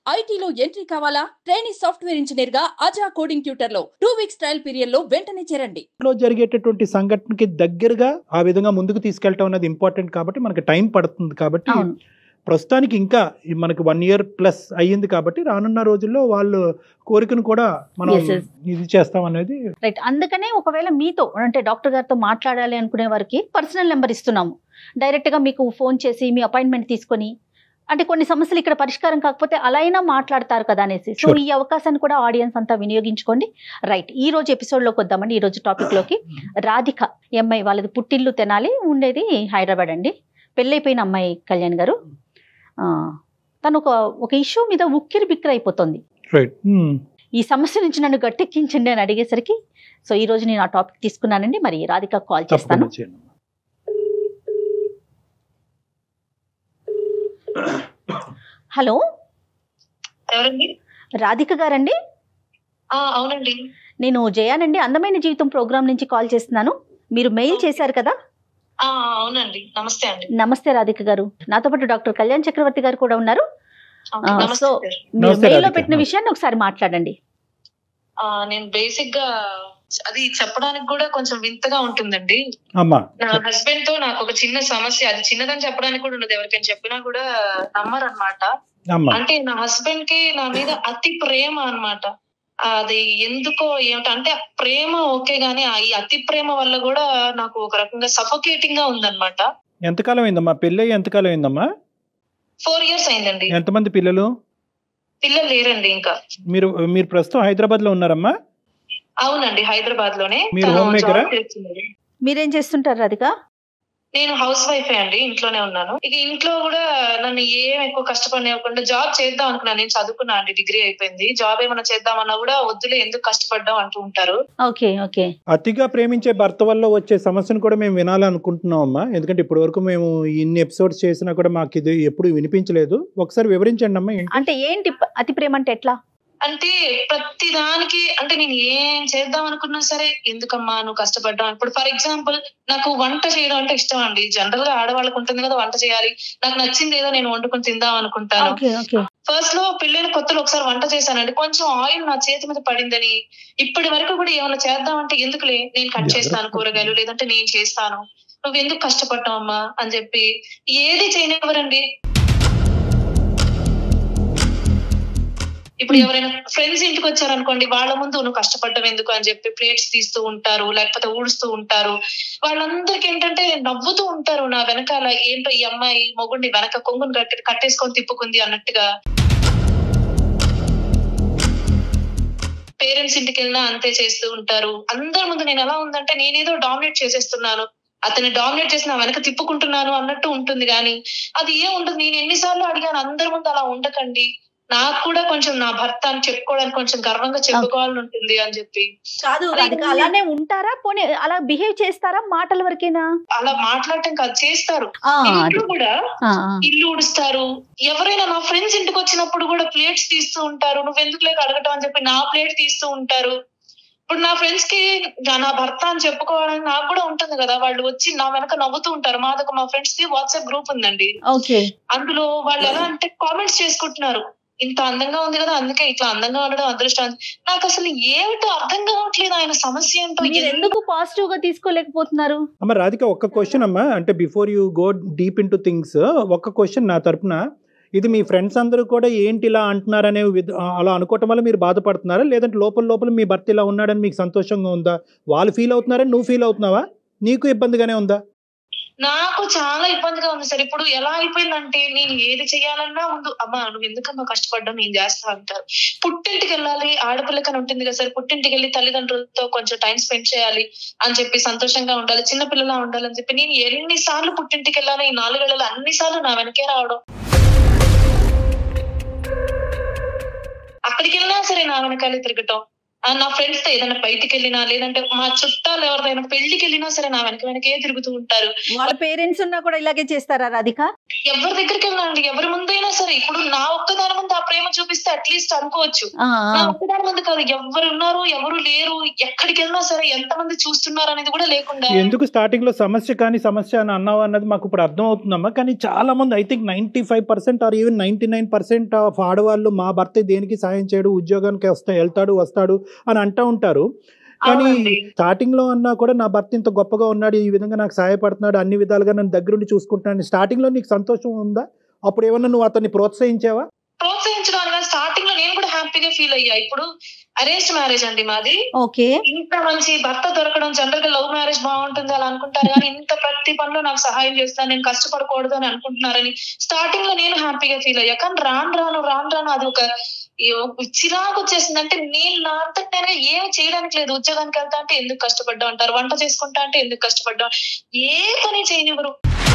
ఐటీలో ఎంట్రీ కావాలా training software engineer గా అజా కోడింగ్ ట్యూటర్ లో టూ వీక్స్ ట్రయల్ పీరియడ్ లో వెంటనే చేరండి లో జరిగేటటువంటి సంఘటనకి దగ్గరగా ఆ విధంగా ముందుకు తీసుకెళ్ళటం అనేది ఇంపార్టెంట్ కాబట్టి మనకి టైం పడుతుంది కాబట్టి అవును ప్రస్తుతానికి ఇంకా ఈ మనకి వన్ ఇయర్ ప్లస్ అయ్యింది కాబట్టి రానున్న రోజుల్లో వాళ్ళు కోరికను కూడా మనం Yes, yes. ఇది చేస్తాం అనేది రైట్ అందుకనే ఒకవేళ మీతో అంటే డాక్టర్ గారితో మాట్లాడాలి అనుకునే వారికి పర్సనల్ నెంబర్ ఇస్తున్నాము డైరెక్ట్ గా మీకు ఫోన్ చేసి మీ అపాయింట్మెంట్ తీసుకొని అంటే కొన్ని సమస్యలు ఇక్కడ పరిష్కారం కాకపోతే అలా అయినా మాట్లాడతారు కదా అనేసి సో Sure. ఈ అవకాశాన్ని కూడా ఆడియన్స్ అంతా వినియోగించుకోండి రైట్ ఈ రోజు ఎపిసోడ్ లోకి వద్దామండి ఈ రోజు టాపిక్ లోకి రాధిక ఈ అమ్మాయి వాళ్ళది పుట్టిల్లు తెనాలి ఉండేది హైదరాబాద్ అండి పెళ్ళైపోయిన అమ్మాయి కళ్యాణ్ గారు ఆ, తను ఒక ఒక ఇష్యూ మీద ఉక్కిరి బిక్కిరి అయిపోతుంది రైట్ ఈ సమస్య నుంచి నన్ను గట్టెక్కించండి అని అడిగేసరికి సో ఈ రోజు నేను ఆ టాపిక్ తీసుకున్నానండి మరి రాధిక కాల్ చేస్తాను తప్పకుండా చేయండి హలో ఎవరండి రాధిక గారండి ఆ అవునండి నేను జయానండి అందమైన జీవితం ప్రోగ్రామ్ నుంచి కాల్ చేస్తున్నాను మీరు మెయిల్ చేశారు కదా ఆ అవునండి నమస్తే అండి నమస్తే రాధిక గారు నాతో పాటు డాక్టర్ కళ్యాణ్ చక్రవర్తి గారు కూడా ఉన్నారు ఆ, ఆ, నమస్తే సో- సార్. మీరు నమస్తే మెయిల్లో రాధిక. పెట్టిన విషయాన్ని ఒకసారి మాట్లాడండి ఆ, నేను బేసిక్ గా అది చెప్పడానికి కూడా కొంచెం వింతగా ఉంటుందండి అమ్మా నా హస్బెండ్ తో నాకు ఒక చిన్న సమస్య అది చిన్నదని చెప్పడానికి కూడా ఉండదు ఎవరికైనా చెప్పినా కూడా నమ్మరు అనమాట అమ్మా అంటే నా హస్బెండ్ కి నా మీద అతి ప్రేమ అన్నమాట అది ఎందుకో ఏమిటో అంటే ప్రేమ ఓకే గానీ ఆ ఈ అతి ప్రేమ వల్ల కూడా నాకు ఒక రకంగా సఫోకేటింగ్ గా ఉందన్నమాట ఎంతకాలం అయిందమ్మా పెళ్ళి ఎంతకాలం అయిందమ్మా ఫోర్ ఇయర్స్ అయిందండి ఎంతమంది పిల్లలు పిల్లలు లేరండి ఇంకా మీరు మీరు ప్రస్తుతం హైదరాబాద్ లో ఉన్నారమ్మా అవునండి హైదరాబాద్ లోనే మీరు తను homemaker ఆ? జాబ్ చేస్తుంది. మీరేం చేస్తుంటారు రాధిక నేను హౌస్ వైఫ్ అండి ఇంట్లోనే ఉన్నాను ఇక ఇంట్లో కూడా నన్ను ఏం ఎక్కువ కష్టపడనివ్వకుండా జాబ్ చేద్దాం అనుకున్నాను నేను చదువుకున్నా అండి డిగ్రీ అయిపోయింది జాబ్ ఏమైనా చేద్దామన్నా కూడా వద్దులే ఎందుకు కష్టపడ్డాం అంటూ ఉంటారు ఓకే ఓకే అతిగా ప్రేమించే భర్త వల్ల వచ్చే సమస్యను కూడా మేము వినాలనుకుంటున్నాం అమ్మా ఎందుకంటే ఇప్పటి వరకు మేము ఇన్ని ఎపిసోడ్స్ చేసినా కూడా మాకు ఇది ఎప్పుడు వినిపించలేదు ఒకసారి వివరించండి అమ్మా ఏంటి? అంటే ఏంటి ప- అతి ప్రేమ అంటే ఎట్లా అంటే ప్రతి దానికి అంటే నేను ఏం చేద్దాం అనుకున్నా సరే ఎందుకమ్మా నువ్వు కష్టపడ్డావు ఇప్పుడు ఫర్ ఎగ్జాంపుల్ నాకు వంట చేయడం అంటే ఇష్టం అండి జనరల్ గా ఆడవాళ్ళకు ఉంటుంది కదా వంట చేయాలి నాకు నచ్చింది ఏదో నేను వండుకొని తిందాం అనుకుంటాను ఓకే ఓకే ఫస్ట్ లో పెళ్ళైన కొత్తలో ఒకసారి వంట చేశానండి కొంచెం ఆయిల్ నా చేతి మీద పడిందని ఇప్పటి వరకు కూడా ఏమైనా చేద్దామంటే ఎందుకులే నేను కట్ చేస్తాను కూరగాయలు లేదంటే నేను చేస్తాను నువ్వు ఎందుకు కష్టపడ్డావు అమ్మా అని చెప్పి ఏది చేయనివ్వరండి ఇప్పుడు ఎవరైనా ఫ్రెండ్స్ ఇంటికి వచ్చారనుకోండి వాళ్ళ ముందు నువ్వు కష్టపడ్డం ఎందుకు అని చెప్పి ప్లేట్స్ తీస్తూ ఉంటారు లేకపోతే ఊడుస్తూ ఉంటారు వాళ్ళందరికీ ఏంటంటే నవ్వుతూ ఉంటారు నా వెనకాల ఏంటో ఈ అమ్మాయి మొగుడిని వెనక కొంగుని కట్టి కట్టేసుకొని తిప్పుకుంది అన్నట్టుగా పేరెంట్స్ ఇంటికి వెళ్ళినా అంతే చేస్తూ ఉంటారు అందరి ముందు నేను ఎలా ఉందంటే నేనేదో డామినేట్ చేసేస్తున్నాను అతన్ని డామినేట్ చేసి నా వెనక తిప్పుకుంటున్నాను అన్నట్టు ఉంటుంది కానీ అది ఏం ఉండదు నేను ఎన్నిసార్లు అడిగాను అందరి ముందు అలా ఉండకండి నాకు కూడా కొంచెం నా భర్త అని చెప్పుకోవడానికి కొంచెం గర్వంగా చెప్పుకోవాలని ఉంటుంది అని చెప్పి కాదు రాధిక అలానే ఉంటారా పోనీ అలా బిహేవ్ చేస్తారా మాటల వరకేనా అలా మాట్లాడటం కాదు చేస్తారు ఆ, అది. ఇంట్లో కూడా ఆ, ఆ. ఇల్లు ఊడుస్తారు ఎవరైనా నా ఫ్రెండ్స్ ఇంటికి వచ్చినప్పుడు కూడా ప్లేట్స్ తీస్తూ ఉంటారు నువ్వు ఎందుకు లేక అడగటం అని చెప్పి నా ప్లేట్ తీస్తూ ఉంటారు ఇప్పుడు నా ఫ్రెండ్స్ కి నా- నా భర్త అని చెప్పుకోవడానికి నాకు కూడా ఉంటుంది కదా వాళ్ళు వచ్చి నా వెనక నవ్వుతూ ఉంటారు మాదొక మా ఫ్రెండ్స్ ది వాట్సాప్ గ్రూప్ ఉందండి ఓకే అందులో వాళ్ళు ఎలా అంటే కామెంట్స్ చేసుకుంటున్నారు ఇంత అందంగా ఉంది కదా అందుకే ఇట్లా అందంగా ఉండడం అదృష్టం నాకు అసలు ఏమిటో అర్థం కావట్లేదు ఆయన సమస్య ఏంటో మీరు ఎందుకు పాజిటివ్ గా తీసుకోలేకపోతున్నారు అమ్మ రాధిక ఒక్క క్వశ్చన్ అమ్మా అంటే before you go deep into things ఒక్క క్వశ్చన్ నా తరపున ఇది మీ ఫ్రెండ్స్ అందరూ కూడా ఏంటి ఇలా అంటున్నారనే విధ- అలా అనుకోవటం వల్ల మీరు బాధపడుతున్నారా లేదంటే లోపల లోపల మీ భర్త ఇలా ఉన్నాడని మీకు సంతోషంగా ఉందా వాళ్ళు ఫీల్ అవుతున్నారని నువ్వు ఫీల్ అవుతున్నావా నీకు ఇబ్బందిగానే ఉందా నాకు చాలా ఇబ్బందిగా ఉంది సార్ ఇప్పుడు ఎలా అయిపోయిందంటే నేను ఏది చేయాలన్నా ముందు అమ్మా నువ్వు ఎందుకమ్మా కష్టపడ్డా నేను చేస్తా అంటారు పుట్టింటికి వెళ్ళాలి ఆడపిల్లకని ఉంటుంది కదా సార్ పుట్టింటికి వెళ్ళి తల్లిదండ్రులతో కొంచెం టైం స్పెండ్ చేయాలి అని చెప్పి సంతోషంగా ఉండాలి చిన్న పిల్లలా ఉండాలని చెప్పి నేను ఎన్ని సార్లు పుట్టింటికి వెళ్ళాలి ఈ నాలుగేళ్లలో అన్ని సార్లు నా వెనకే రావడం అక్కడికి వెళ్ళినా సరే నా వెనకాలే తిరగటం ఆ, నా ఫ్రెండ్స్ తో ఏదైనా బయటికి వెళ్ళినా లేదంటే మా చుట్టాలు ఎవరిదైనా పెళ్లికి వెళ్ళినా సరే నా వెనక వెనకే తిరుగుతూ ఉంటారు వాళ్ళ పేరెంట్స్ ఉన్నా కూడా ఇలాగే చేస్తారా రాధిక ఎవరి దగ్గరికి వెళ్ళండి ఎవరి ముందైనా సరే ఇప్పుడు నా ఒక్కదాని ముందు ఆ ప్రేమ చూపిస్తే అట్లీస్ట్ అనుకోవచ్చు ఆ, నా ఆ. ఒక్కదాని ముందు కాదు ఎవరు ఉన్నారు ఎవరు లేరు ఎక్కడికి వెళ్ళినా సరే ఎంత మంది చూస్తున్నారు అనేది కూడా లేకుండా ఎందుకు స్టార్టింగ్ లో సమస్య కానీ సమస్య అని అన్నావు అన్నది మాకు ఇప్పుడు అర్థం అవుతుందమ్మా కానీ చాలా మంది I think ninety five percent or even ninety nine percent of ఆడవాళ్ళు మా భర్త దేనికి సాయం చేయడు ఉద్యోగానికి వస్తా వెళ్తాడు వస్తాడు అని అంటూ ఉంటారు కానీ అవునండి. స్టార్టింగ్ లో అన్నా కూడా నా భర్త ఇంత గొప్పగా ఉన్నాడు ఈ విధంగా నాకు సహాయపడుతున్నాడు అన్ని విధాలుగా నన్ను దగ్గరుండి చూసుకుంటున్నాను స్టార్టింగ్ లో నీకు సంతోషం ఉందా అప్పుడు ఏమన్నా నువ్వు అతన్ని ప్రోత్సహించావా ప్రోత్సహించడం అనగా స్టార్టింగ్ లో నేను కూడా హ్యాపీగా ఫీల్ అయ్యా ఇప్పుడు అరేంజ్ మ్యారేజ్ అండి మాది ఓకే ఇంత మంచి భర్త దొరకడం జనరల్ గా లవ్ మ్యారేజ్ బాగుంటుంది అలా అనుకుంటారు కానీ ఇంత ప్రతి పనిలో నాకు సహాయం చేస్తాను నేను కష్టపడకూడదు అని అనుకుంటున్నారని స్టార్టింగ్ లో నేను హ్యాపీగా ఫీల్ అయ్యా కానీ రాను రాను రాను రాను అది ఒక ఈ ఒక చిరాకు వచ్చేసింది అంటే నేను నా అంతట నేను ఏం చేయడానికి లేదు ఉద్యోగానికి వెళ్తా అంటే ఎందుకు కష్టపడ్డా అంటారు వంట చేసుకుంటా అంటే ఎందుకు కష్టపడ్డా ఏ పని చేయనివ్వరు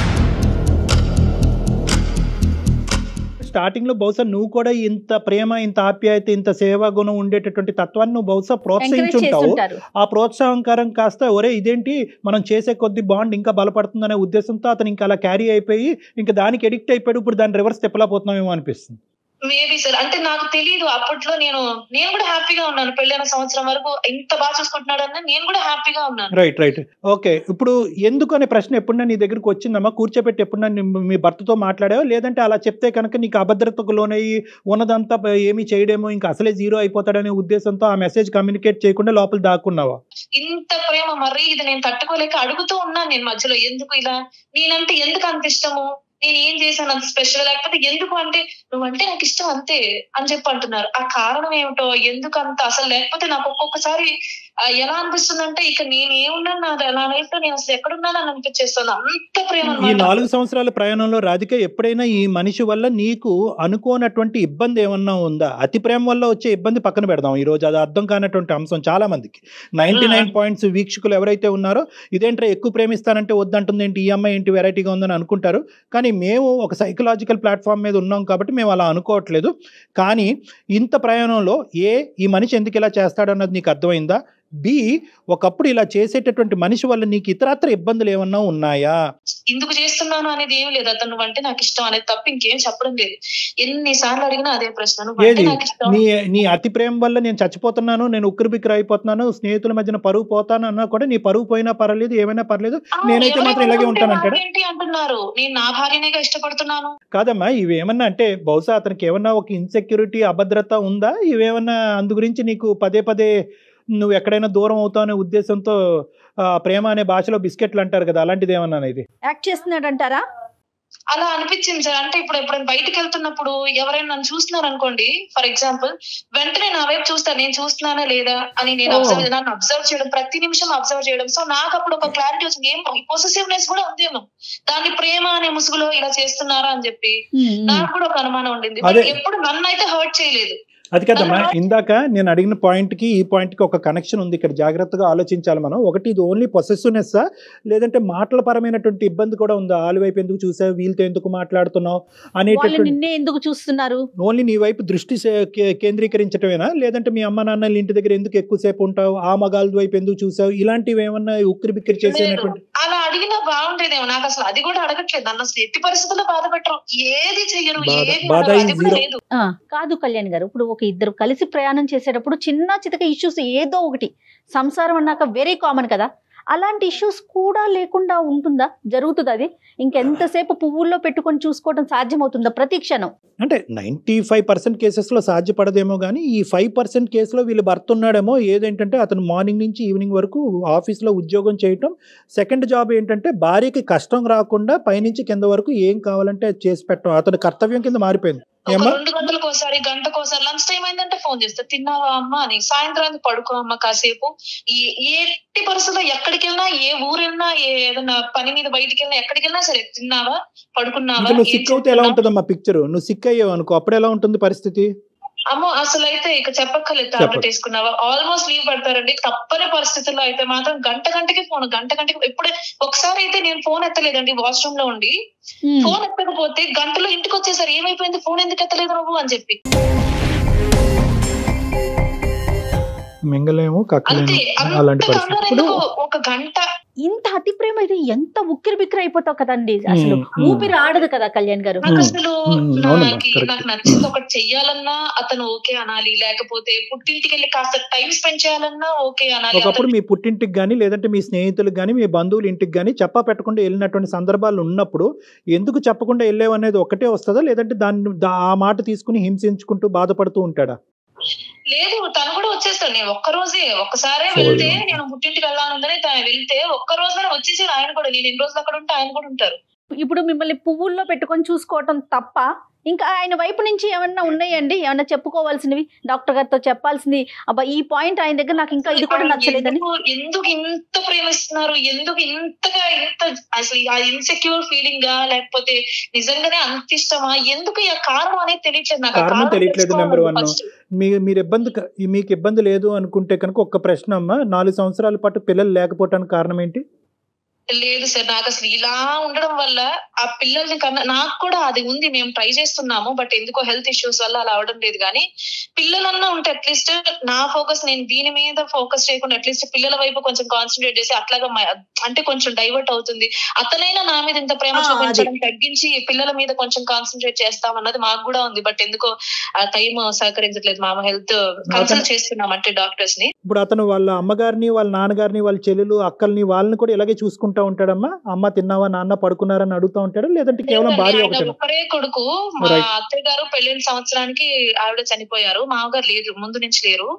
స్టార్టింగ్ లో బహుశా నువ్వు కూడా ఇంత ప్రేమ ఇంత ఆప్యాయత ఇంత సేవా గుణం ఉండేటటువంటి తత్వాన్ని నువ్వు బహుశా ఎంకరేజ్ ప్రోత్సహించుంటావు చేస్తుంటారు ఆ ప్రోత్సాహంకరం కాస్త ఒరే ఇదేంటి మనం చేసే కొద్ది బాండ్ ఇంకా బలపడుతుందనే ఉద్దేశంతో అతను ఇంకా అలా క్యారీ అయిపోయి ఇంకా దానికి ఎడిక్ట్ అయిపోయాడు ఇప్పుడు దాన్ని రివర్స్ తిప్పలేకపోతున్నామేమో అనిపిస్తుంది మేబీ సార్ అంటే నాకు తెలియదు అప్పట్లో నేను నేను కూడా హ్యాపీగా ఉన్నాను పెళ్ళైన సంవత్సరం వరకు ఇంత బాగా చూసుకుంటున్నాడు అని నేను కూడా హ్యాపీగా ఉన్నాను రైట్ రైట్ ఓకే ఇప్పుడు ఎందుకు అనే ప్రశ్న ఎప్పుడన్నా నీ దగ్గరికి వచ్చిందమ్మా కూర్చోబెట్టి ఎప్పుడన్నా నీ- మీ భర్తతో మాట్లాడావో లేదంటే అలా చెప్తే కనుక నీకు అభద్రతకు లోనయ్యి ఉన్నదంతా ప- ఏమీ చేయడేమో ఇంకా అసలే జీరో అయిపోతాడనే ఉద్దేశంతో ఆ మెసేజ్ కమ్యూనికేట్ చేయకుండా లోపల దాక్కున్నావా ఇంత ప్రేమ మరీ ఇది నేను తట్టుకోలేక అడుగుతూ ఉన్నాను నేను మధ్యలో ఎందుకు ఇలా నేనంటే ఎందుకు అంత ఇష్టము నేను ఏం చేశాను అంత స్పెషల్ లేకపోతే ఎందుకు అంటే నువ్వంటే నాకు ఇష్టం అంతే అని చెప్పి అంటున్నారు ఆ కారణం ఏమిటో ఎందుకు అంత అసలు లేకపోతే నాకు ఒక్కొక్కసారి ఆ, ఎలా అనిపిస్తుంది అంటే ఇక నేను ఏమున్నాను నాది ఎలా అయితే నేను అసలు ఎక్కడున్నాను అని అనిపించేస్తుంది అంత ప్రేమ ఈ అన్నమాట. నాలుగు సంవత్సరాల ప్రయాణంలో రాధిక ఎప్పుడైనా ఈ మనిషి వల్ల నీకు అనుకోనటువంటి ఇబ్బంది ఏమన్నా ఉందా అతి ప్రేమ వల్ల వచ్చే ఇబ్బంది పక్కన పెడదాం ఈ రోజు అది అర్థం కానటువంటి అంశం చాలా మందికి నైన్టీ నైన్ పాయింట్స్ వీక్షకులు ఎవరైతే ఉన్నారో ఇదేంట్రా ఎక్కువ ప్రేమిస్తానంటే వద్దంటుంది ఏంటి ఈ అమ్మాయి ఏంటి వెరైటీగా ఉందని అనుకుంటారు కానీ మేము ఒక సైకలాజికల్ ప్లాట్ఫామ్ మీద ఉన్నాం కాబట్టి మేము అలా అనుకోవట్లేదు కానీ ఇంత ప్రయాణంలో ఏ ఈ మనిషి ఎందుకు ఇలా చేస్తాడన్నది నీకు అర్థమైందా బి ఒకప్పుడు ఇలా చేసేటటువంటి మనిషి వల్ల నీకు ఇతరత్ర ఇబ్బందులు ఏమన్నా ఉన్నాయా ఎందుకు చేస్తున్నాను అనేది ఏం లేదు అతను నువ్వంటే నాకు ఇష్టం అనేది తప్ప ఇంకేం చెప్పడం లేదు ఎన్నిసార్లు అడిగినా అదే ప్రశ్న నువ్వంటే ఏది నాకు ఇష్టం నీ నీ అతి ప్రేమ వల్ల నేను చచ్చిపోతున్నాను నేను ఉక్కిరి బిక్కిరి అయిపోతున్నాను స్నేహితుల మధ్యన పరువు పోతాను అన్నా కూడా నీ పరువు పోయినా పర్వాలేదు ఏమైనా పర్లేదు ఆ, నేనైతే మాత్రం ఎవరైనా ఇలాగే ఉంటే ఉంటానంటాడా? నాకేంటి అంటున్నారు నేను నా భార్యనేగా ఇష్టపడుతున్నాను కాదమ్మా ఇవేమన్నా అంటే బహుశా అతనికి ఏమన్నా ఒక ఇన్సెక్యూరిటీ అభద్రత ఉందా ఇవేమన్నా అందు గురించి నీకు పదే పదే నువ్వు ఎక్కడైనా దూరం అవుతావు అనే ఉద్దేశంతో ఆ, ప్రేమ అనే భాషలో బిస్కెట్లు అంటారు కదా అలాంటిది ఏమన్నా ఇది యాక్ట్ చేస్తున్నాడు అంటారా అలా అనిపించింది సార్ అంటే ఇప్పుడు ఎప్పుడైనా బయటకు వెళ్తున్నప్పుడు ఎవరైనా నన్ను చూస్తున్నారు అనుకోండి ఫర్ ఎగ్జాంపుల్ వెంటనే నా వైపు చూస్తారు నేను చూస్తున్నానా లేదా అని నేను Oh. అబ్జర్వ్ నన్ను అబ్జర్వ్ చేయడం ప్రతి నిమిషం అబ్జర్వ్ చేయడం సో నాకు అప్పుడు ఒక క్లారిటీ వచ్చింది ఏమో ఈ పొసెసివ్నెస్ కూడా ఉందేమో దాన్ని ప్రేమ అనే ముసుగులో ఇలా చేస్తున్నారా అని చెప్పి నాకు కూడా ఒక అనుమానం ఉండింది అదే. But ఎప్పుడు నన్ను అయితే హర్ట్ చేయలేదు అది కదమ్మా ఇందాక నేను అడిగిన పాయింట్ కి ఈ పాయింట్ కి ఒక కనెక్షన్ ఉంది ఇక్కడ జాగ్రత్తగా ఆలోచించాలి మనం ఒకటి ఇది ఓన్లీ పొసెసివ్నెస్ లేదంటే మాటల పరమైనటువంటి ఇబ్బంది కూడా ఉందా వాళ్ళ వైపు ఎందుకు చూసావు వీళ్ళతో ఎందుకు మాట్లాడుతున్నావు వాళ్ళు అనేటటువంటి నిన్నే ఎందుకు చూస్తున్నారు ఓన్లీ నీ వైపు దృష్టి సే- కే- కేంద్రీకరించటమేనా లేదంటే మీ అమ్మ నాన్నలు ఇంటి దగ్గర ఎందుకు ఎక్కువసేపు ఉంటావు ఆ మగాళ్ళ వైపు ఎందుకు చూసావు ఇలాంటివి ఏమన్నా ఉక్కిరి బిక్కిరి లేదు. చేసేటువంటి అలా అడిగినా బాగుండేదేమో నాకు అసలు అది కూడా అడగట్లేదు నన్ను అసలు ఎట్టి పరిస్థితుల్లో బాధ పెట్టరు ఏది చెయ్యరు బాధ- ఏది బాధ అడగరు. అది is కూడా zero. లేదు ఆ, కాదు కళ్యాణ్ గారు ఇప్పుడు ఒక ఇద్దరు కలిసి ప్రయాణం చేసేటప్పుడు చిన్న చితక ఇష్యూస్ ఏదో ఒకటి సంసారం అన్నాక వెరీ కామన్ కదా అలాంటి ఇష్యూస్ కూడా లేకుండా ఉంటుందా జరుగుతుంది అది ఇంకెంతసేపు పువ్వుల్లో పెట్టుకొని చూసుకోవడం సాధ్యమవుతుందా ప్రతి క్షణం అంటే నైంటీ ఫైవ్ పర్సెంట్ కేసెస్లో సాధ్యపడదేమో కానీ ఈ ఫైవ్ పర్సెంట్ కేసులో వీళ్ళు భర్త ఉన్నాడేమో ఏదేంటంటే అతను మార్నింగ్ నుంచి ఈవినింగ్ వరకు ఆఫీస్లో ఉద్యోగం చేయటం సెకండ్ జాబ్ ఏంటంటే భార్యకి కష్టం రాకుండా పైనుంచి కింద వరకు ఏం కావాలంటే అది చేసి పెట్టడం అతని కర్తవ్యం కింద మారిపోయింది ఒక ఏమ్మా రెండు గంటలకు ఒకసారి గంటకు ఒకసారి లంచ్ టైం అయిందంటే ఫోన్ చేస్తా తిన్నావా అమ్మ అని సాయంత్రానికి పడుకో అమ్మ కాసేపు ఈ ఏ ఎట్టి పరిస్థితుల్లో ఎక్కడికి వెళ్ళినా ఏ ఊరు వెళ్ళినా ఏ ఏదైనా పని మీద బయటికి వెళ్ళినా ఎక్కడికి వెళ్ళినా సరే తిన్నావా పడుకున్నావా ఇంకా నువ్వు ఏం సిక్ అవుతే ఎలా చేస్తున్నావ్? ఉంటుందమ్మా పిక్చర్ నువ్వు సిక్ అయ్యావు అనుకో అప్పుడు ఎలా ఉంటుంది పరిస్థితి అమ్మో అసలు అయితే ఇక చెప్పక్కర్లేదు చెప్పకు. టాబ్లెట్ వేసుకున్నావా ఆల్మోస్ట్ లీవ్ పడతారండి తప్పని పరిస్థితుల్లో అయితే మాత్రం గంట గంటకి ఫోన్ గంట గంటకి ఇప్పుడే ఒకసారి అయితే నేను ఫోన్ ఎత్తలేదండి వాష్రూమ్ లో ఉండి ఉమ్. ఫోన్ ఎత్తకపోతే గంటలో ఇంటికి వచ్చేసరి ఏమైపోయింది ఫోన్ ఎందుకు ఎత్తలేదు నువ్వు అని చెప్పి మింగలేము కక్కలేము అంతే అలాంటి అంత పరిస్థితి కంగారు ఎందుకు? ఒక గంట ఇంత అతి ప్రేమ అయితే ఎంత ఉక్కిరి బిక్కిరి అయిపోతావు కదండి అసలు ఉమ్, ఉమ్. ఊపిరి ఆడదు కదా కళ్యాణ్ గారు నాకు ఉమ్, అసలు ఉమ్, అవునమ్మా, నాకు correct. నాకు నచ్చింది ఒకటి చెయ్యాలన్నా అతను ఓకే అనాలి లేకపోతే పుట్టింటికి వెళ్ళి కాస్త టైం స్పెండ్ చేయాలన్నా ఓకే అనాలి ఒకప్పుడు అతను- మీ పుట్టింటికి కానీ లేదంటే మీ స్నేహితులకు కానీ మీ బంధువుల ఇంటికి కానీ చెప్పా పెట్టకుండా వెళ్ళినటువంటి సందర్భాలు ఉన్నప్పుడు ఎందుకు చెప్పకుండా వెళ్ళేవనేది ఒకటే వస్తుందా లేదంటే దాన్ని దా- ఆ మాట తీసుకుని హింసించుకుంటూ బాధపడుతూ ఉంటాడా లేదు తను కూడా వచ్చేస్తాడు నేను ఒక్క రోజే ఒక్కసారే సో, వెళ్తే నేను పుట్టింటికి వెళ్ళాలని తను వెళ్తే ఒక్క రోజునే వచ్చేసాడు ఆయన కూడా నేను ఎన్ని రోజులు అక్కడ ఉంటే ఆయన కూడా ఉంటారు ఇప్పుడు మిమ్మల్ని పువ్వుల్లో పెట్టుకొని చూసుకోవటం తప్ప ఇంకా ఆయన వైపు నుంచి ఏమన్నా ఉన్నాయండి ఏమన్నా చెప్పుకోవాల్సినవి డాక్టర్ గారితో చెప్పాల్సింది అబ్బా ఈ పాయింట్ ఆయన దగ్గర నాకు ఇంకా ఇది కూడా నచ్చలేదని ఎందుకు- ఎందుకు ఇంత ప్రేమిస్తున్నారు ఎందుకు ఇంతగా ఇంత అసలు ఆ ఇన్సెక్యూర్ ఫీలింగ్ గా లేకపోతే నిజంగానే అంత ఇష్టమా ఎందుకు ఈ కారణం అనేది తెలియట్లేదు నాకు ఆ కారణం కారణం తెలియట్లేదు తెలుసుకోవాలి నెంబర్ వన్ first. మీ మీరు ఇబ్బంది క- మీకు ఇబ్బంది లేదు అనుకుంటే కనుక ఒక్క ప్రశ్న అమ్మా నాలుగు సంవత్సరాల పాటు పిల్లలు లేకపోవటానికి కారణం ఏంటి లేదు సార్ నాకు అసలు ఇలా ఉండడం వల్ల ఆ పిల్లల్ని కన్నా నాకు కూడా అది ఉంది మేము ట్రై చేస్తున్నాము బట్ ఎందుకో హెల్త్ ఇష్యూస్ వల్ల అలా అవడం లేదు కానీ పిల్లలన్నా ఉంటే అట్లీస్ట్ నా ఫోకస్ నేను దీని మీద ఫోకస్ చేయకుండా అట్లీస్ట్ పిల్లల వైపు కొంచెం కాన్సన్ట్రేట్ చేసి అట్లాగా మ- అంటే కొంచెం డైవర్ట్ అవుతుంది అతనైనా నా మీద ఇంత ప్రేమ ఆ, చూపించడం తగ్గించి పిల్లల మీద కొంచెం కాన్సన్ట్రేట్ చేస్తాం అన్నది మాకు కూడా ఉంది బట్ ఎందుకో ఆ టైం సహకరించట్లేదు మా హెల్త్ కన్సల్ట్ చేస్తున్నాం అంటే డాక్టర్స్ ని ఇప్పుడు అతను వాళ్ళ అమ్మగారిని వాళ్ళ నాన్నగారిని వాళ్ళ చెల్లెలు అక్కల్ని వాళ్ళని కూడా ఇలాగే చూసుకుంటా ఉంటాడమ్మా అమ్మ తిన్నావా నాన్న పడుకున్నారని అడుగుతా ఉంటాడా లేదంటే కేవలం లేదండి, భార్య ఆయన ఒకటేనా ఒక్కరే కొడుకు మా Right. అత్తయ్య గారు పెళ్లిన సంవత్సరానికి ఆవిడ చనిపోయారు మామగారు లేరు ముందు నుంచి లేరు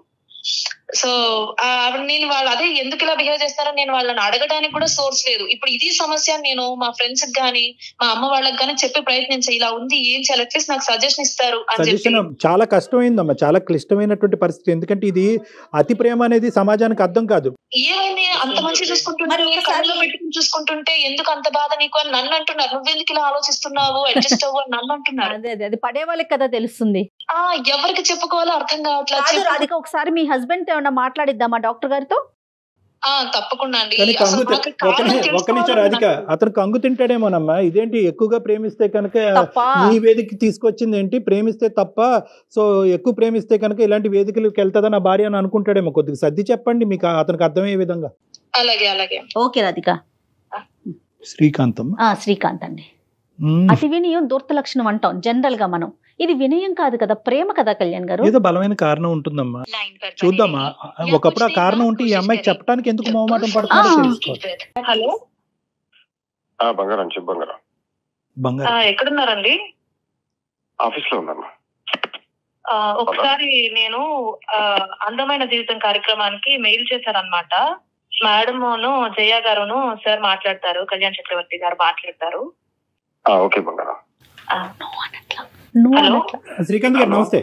సో ఆవిడ నేను వాళ్ళు అదే ఎందుకు ఇలా బిహేవ్ చేస్తారో నేను వాళ్ళని అడగడానికి కూడా సోర్స్ లేదు ఇప్పుడు ఇది సమస్య అని నేను మా ఫ్రెండ్స్ గానీ మా అమ్మ వాళ్ళకి గానీ చెప్పే ప్రయత్నించా ఇలా ఉంది ఏం చేయాలి అట్లీస్ట్ నాకు సజెషన్ ఇస్తారు అని చెప్పి సజెషన్ చాలా కష్టమైందమ్మా చాలా క్లిష్టమైనటువంటి పరిస్థితి ఎందుకంటే ఇది అతి ప్రేమ అనేది సమాజానికి అర్థం కాదు ఏమైంది అంత మంచి చూసుకుంటుంటే మరి ఒకసారి- కళ్ళలో పెట్టుకుని చూసుకుంటుంటే ఎందుకు అంత బాధ నీకు అని నన్ను అంటున్నారు నువ్వెందుకు ఇలా ఆలోచిస్తున్నావు అడ్జస్ట్ అవ్వు అని నన్ను అంటున్నారు అదే అదే అది పడే వాళ్ళకి కదా తెలుస్తుంది ఆ ఎవరికి చెప్పుకోవాలో అర్థం కావట్లేదు కాదు చెప్పు. రాధిక ఒకసారి మీ హస్బెండ్ తో ఏమన్నా మాట్లాడిద్దామా డాక్టర్ గారితో ఆ తప్పకుండా అండి కానీ అసలు కంగు నాకు తి- ఒక కారణం ని- ఒక నిమిషం తెలుసుకోవాలని రాధిక నాకు- అతను కంగు తింటాడేమోనమ్మా ఇదేంటి ఎక్కువగా ప్రేమిస్తే కనుక తప్ప ఈ వేదిక తీసుకొచ్చింది ఏంటి ప్రేమిస్తే తప్ప సో ఎక్కువ ప్రేమిస్తే కనుక ఇలాంటి వేదికలకు వెళ్తుందా నా భార్య అని అనుకుంటాడేమో కొద్దిగా సర్ది చెప్పండి మీకు ఆ- అతనికి అర్థమయ్యే విధంగా అలాగే అలాగే ఓకే రాధిక శ్రీకాంతం ఆ శ్రీకాంత్ అండి అతి వినయం దూర్త లక్షణం అంటాం జనరల్ గా మనం ఇది వినయం కాదు కదా ప్రేమ కదా కళ్యాణ్ గారు ఏదో బలమైన కారణం ఉంటుందమ్మా చూద్దామా ఒకప్పుడు ఆ కారణం ఉంటే ఈ అమ్మాయికి చెప్పడానికి ఎందుకు మొహమాటం పడుతుందో ఆ. తెలుసుకోవాలి హలో ఆ బంగారం చెప్పు బంగారం బంగారం ఎక్కడున్నారండి ఆఫీస్ లో ఉందమ్మా ఆ, ఒకసారి నేను ఆ, అందమైన జీవితం కార్యక్రమానికి మెయిల్ చేశారనమాట మేడమును జయ గారును సార్ మాట్లాడతారు కళ్యాణ్ చక్రవర్తి గారు మాట్లాడతారు ఆ, ఓకే బంగారం ఆ, నువ్వు అనట్లా. నువ్వు హలో? అనట్లా. శ్రీకాంత్ గారు నమస్తే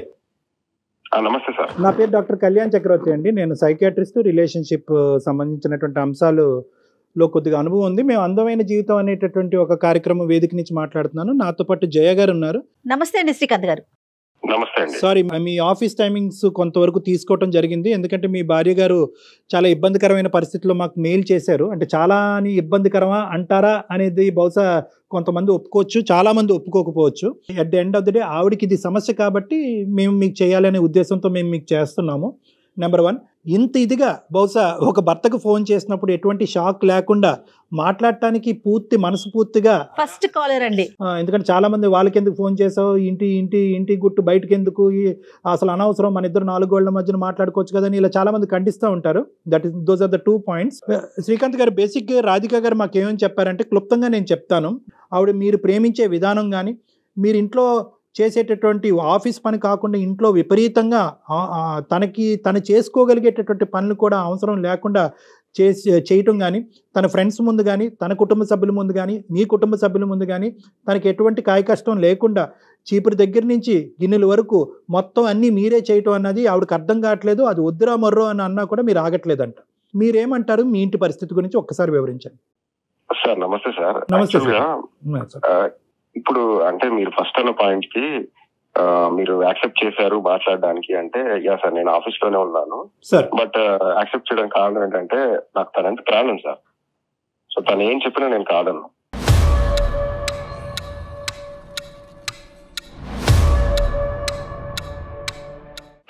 ఆ, నమస్తే సార్ నా పేరు డాక్టర్ కళ్యాణ్ చక్రవర్తి అండి నేను సైకాట్రిస్ట్ రిలేషన్షిప్ సంబంధించినటువంటి అంశాలులో కొద్దిగా అనుభవం ఉంది మేము అందమైన జీవితం అనేటటువంటి ఒక కార్యక్రమం వేదిక నుంచి మాట్లాడుతున్నాను నాతో పాటు జయ గారు ఉన్నారు నమస్తే అండి శ్రీకాంత్ గారు నమస్తే అండి సారీ మీ ఆఫీస్ టైమింగ్స్ కొంతవరకు తీసుకోవటం జరిగింది ఎందుకంటే మీ భార్య గారు చాలా ఇబ్బందికరమైన పరిస్థితుల్లో మాకు మెయిల్ చేశారు అంటే చాలా అని ఇబ్బందికరమా అంటారా అనేది బహుశా కొంతమంది ఒప్పుకోవచ్చు చాలా మంది ఒప్పుకోకపోవచ్చు at the end of the day ఆవిడకి ఇది సమస్య కాబట్టి మేము మీకు చేయాలనే ఉద్దేశంతో మేము మీకు చేస్తున్నాము నెంబర్ వన్ ఇంత ఇదిగా బహుశా ఒక భర్తకు ఫోన్ చేసినప్పుడు ఎటువంటి షాక్ లేకుండా మాట్లాడటానికి పూర్తి మనసు పూర్తిగా ఫస్ట్ కాలర్ అండి ఆ, ఎందుకంటే చాలా మంది వాళ్ళకి ఎందుకు ఫోన్ చేసావు ఇంటి ఇంటి ఇంటి గుట్టు బయటకు ఎందుకు ఈ- అసలు అనవసరం మన ఇద్దరు నాలుగు గోళ్ల మధ్యన మాట్లాడుకోవచ్చు కదా అని ఇలా చాలా మంది ఖండిస్తూ ఉంటారు that is those are the two points Srikanth garu basic Radhika గారు మాకు ఏమని చెప్పారంటే క్లుప్తంగా నేను చెప్తాను ఆవిడ మీరు ప్రేమించే విధానం కానీ మీరు ఇంట్లో చేసేటటువంటి ఆఫీస్ పని కాకుండా ఇంట్లో విపరీతంగా ఆ, ఆ, తనకి తను చేసుకోగలిగేటటువంటి పనులు కూడా అవసరం లేకుండా చేసి చేయటం కానీ తన ఫ్రెండ్స్ ముందు కానీ తన కుటుంబ సభ్యుల ముందు కానీ మీ కుటుంబ సభ్యుల ముందు కానీ తనకి ఎటువంటి కాయ కష్టం లేకుండా చీపురు దగ్గర నుంచి గిన్నెల వరకు మొత్తం అన్నీ మీరే చేయటం అన్నది ఆవిడకి అర్థం కావట్లేదు అది వద్దురా మర్రో అని అన్నా కూడా మీరు ఆగట్లేదంట మీరేమంటారు మీ ఇంటి పరిస్థితి గురించి ఒక్కసారి వివరించండి సార్ నమస్తే సార్ నమస్తే Actually సార్. గా, ఆ, ఇప్పుడు అంటే మీరు ఫస్ట్ అన్న పాయింట్ కి ఆ, మీరు యాక్సెప్ట్ చేశారు మాట్లాడడానికి అంటే యా సార్ నేను ఆఫీస్ లోనే ఉన్నాను సార్ బట్ యాక్సెప్ట్ చేయడానికి కారణం ఏంటంటే నాకు తనంత ప్రాణం సార్ సో తను ఏం చెప్పినా నేను కాదను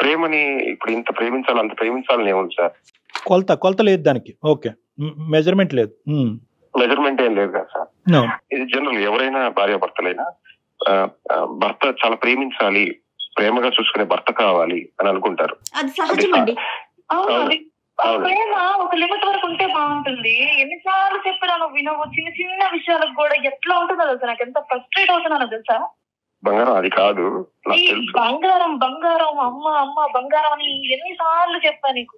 ప్రేమని ఇప్పుడు ఇంత ప్రేమించాలి అంత ప్రేమించాలని ఏముంది సార్ కొలత కొలత లేదు దానికి ఓకే మెజర్మెంట్ లేదు ఉమ్. మెజర్మెంట్ ఏం లేదు కదా సార్ No. ఇది జనరల్ ఎవరైనా భార్యాభర్తలైనా ఆ, ఆ, భర్త చాలా ప్రేమించాలి ప్రేమగా చూసుకునే భర్త కావాలి అని అనుకుంటారు అది సహజమండి అవును అవును. అది ఆ అవును. ప్రేమ ఒక లిమిట్ వరకు ఉంటే బాగుంటుంది ఎన్నిసార్లు చెప్పినా నువ్వు వినవు చిన్న చిన్న విషయాలకు కూడా ఎట్లా ఉంటుందో తెలుసా నాకు ఎంత ఫ్రస్ట్రేట్ అవుతున్నానో తెలుసా బంగారం అది కాదు నాకు ఈ తెలుసు బంగారం బంగారం అమ్మ అమ్మ బంగారం అని ఎన్నిసార్లు చెప్పా నీకు